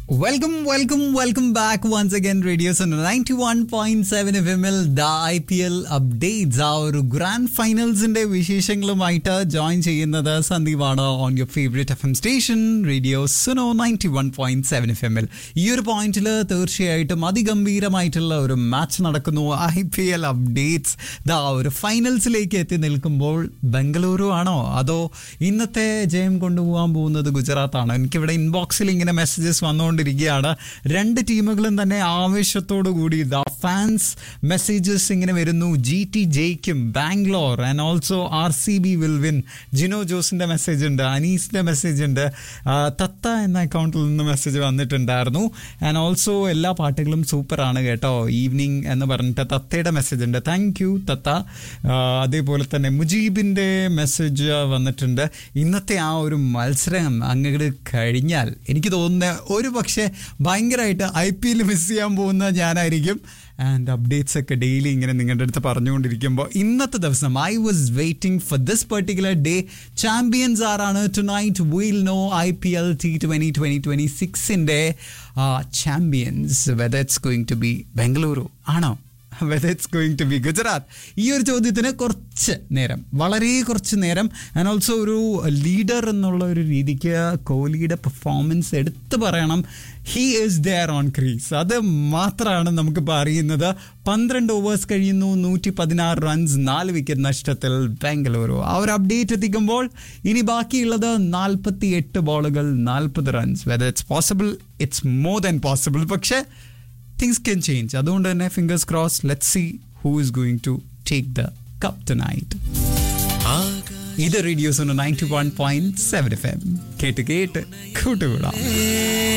welcome welcome welcome back once again radio's ninety one point seven F M L the I P L updates ആ ഒരു grand ഫൈനൽസിന്റെ വിശേഷങ്ങളുമായിട്ട് join ചെയ്യുന്നത് സന്ദീപാണ് on your favourite F M station radio Suno ninety one point seven F M L ഈ ഒരു പോയിന്റിൽ തീർച്ചയായിട്ടും അതിഗംഭീരമായിട്ടുള്ള ഒരു മാച്ച് നടക്കുന്നു ഐ പി എൽ അപ്ഡേറ്റ്സ് ദാ ഒരു ഫൈനൽസിലേക്ക് എത്തി നിൽക്കുമ്പോൾ ബംഗളൂരു ആണോ അതോ ഇന്നത്തെ ജയം കൊണ്ടുപോകാൻ പോകുന്നത് ഗുജറാത്താണോ എനിക്കിവിടെ ഇൻബോക്സിൽ ഇങ്ങനെ മെസ്സേജസ് വന്നുകൊണ്ടിരിക്കുകയാണ് രണ്ട് ടീമുകളും തന്നെ ആവേശത്തോടു കൂടി ദ ഫാൻസ് മെസ്സേജസ് ഇങ്ങനെ വരുന്നു ജി ടി ജയിക്കും Bangalore and also R C B will win Jino ജോസിന്റെ മെസ്സേജ് ഉണ്ട് അനീസിന്റെ മെസ്സേജ് ഉണ്ട് ആ, തത്ത എന്ന അക്കൗണ്ടിൽ നിന്ന് മെസ്സേജ് വന്നിട്ടുണ്ടായിരുന്നു ആൻഡ് ഓൾസോ എല്ലാ പാട്ടുകളും സൂപ്പറാണ് കേട്ടോ ഈവനിങ് എന്ന് പറഞ്ഞിട്ട് തത്തയുടെ മെസ്സേജ് ഉണ്ട് താങ്ക് യു തത്ത ആ, അതേപോലെ തന്നെ മുജീബിന്റെ മെസ്സേജ് വന്നിട്ടുണ്ട് ഇന്നത്തെ ആ ഒരു മത്സരം അങ്ങോട്ട് കഴിഞ്ഞാൽ എനിക്ക് തോന്നുന്ന ഒരു പക്ഷേ ഭയങ്കരമായിട്ട് ഐ പി എൽ മിസ് ചെയ്യാൻ പോകുന്ന ഞാനായിരിക്കും ആൻഡ് അപ്ഡേറ്റ്സ് ഒക്കെ ഡെയിലി ഇങ്ങനെ നിങ്ങളുടെ അടുത്ത് പറഞ്ഞുകൊണ്ടിരിക്കുമ്പോൾ ഇന്നത്തെ ദിവസം I was waiting for this particular day champions ആരാണ് tonight will know I P L T twenty twenty twenty സിക്സിൻ്റെ champions whether it's going to be Bengaluru ആണോ whether it's going to be Gujarat ഈ ഒരു ചോദ്യത്തിന് കുറച്ച് നേരം വളരെ കുറച്ച് നേരം ആൻഡ് ഓൾസോ ഒരു ലീഡർ എന്നുള്ള ഒരു രീതിക്ക് കോഹ്ലിയുടെ പെർഫോമൻസ് എടുത്തു പറയണം he is there on crease അത് മാത്രമാണ് നമുക്കിപ്പോൾ അറിയുന്നത് പന്ത്രണ്ട് ഓവേഴ്സ് കഴിയുന്നു നൂറ്റി പതിനാറ് റൺസ് നാല് വിക്കറ്റ് നഷ്ടത്തിൽ ബാംഗ്ലൂരു ആ ഒരു അപ്ഡേറ്റ് എത്തിക്കുമ്പോൾ ഇനി ബാക്കിയുള്ളത് നാൽപ്പത്തി എട്ട് ബോളുകൾ നാൽപ്പത് runs whether it's possible it's more than possible പക്ഷേ തിങ്സ് കെൻ ചേഞ്ച് അതുകൊണ്ട് തന്നെ fingers cross let see who is going to take the cup tonight ഇത് radio's ninety one point seven F M കേട്ട് കേട്ട് കൂട്ടുകൂടാം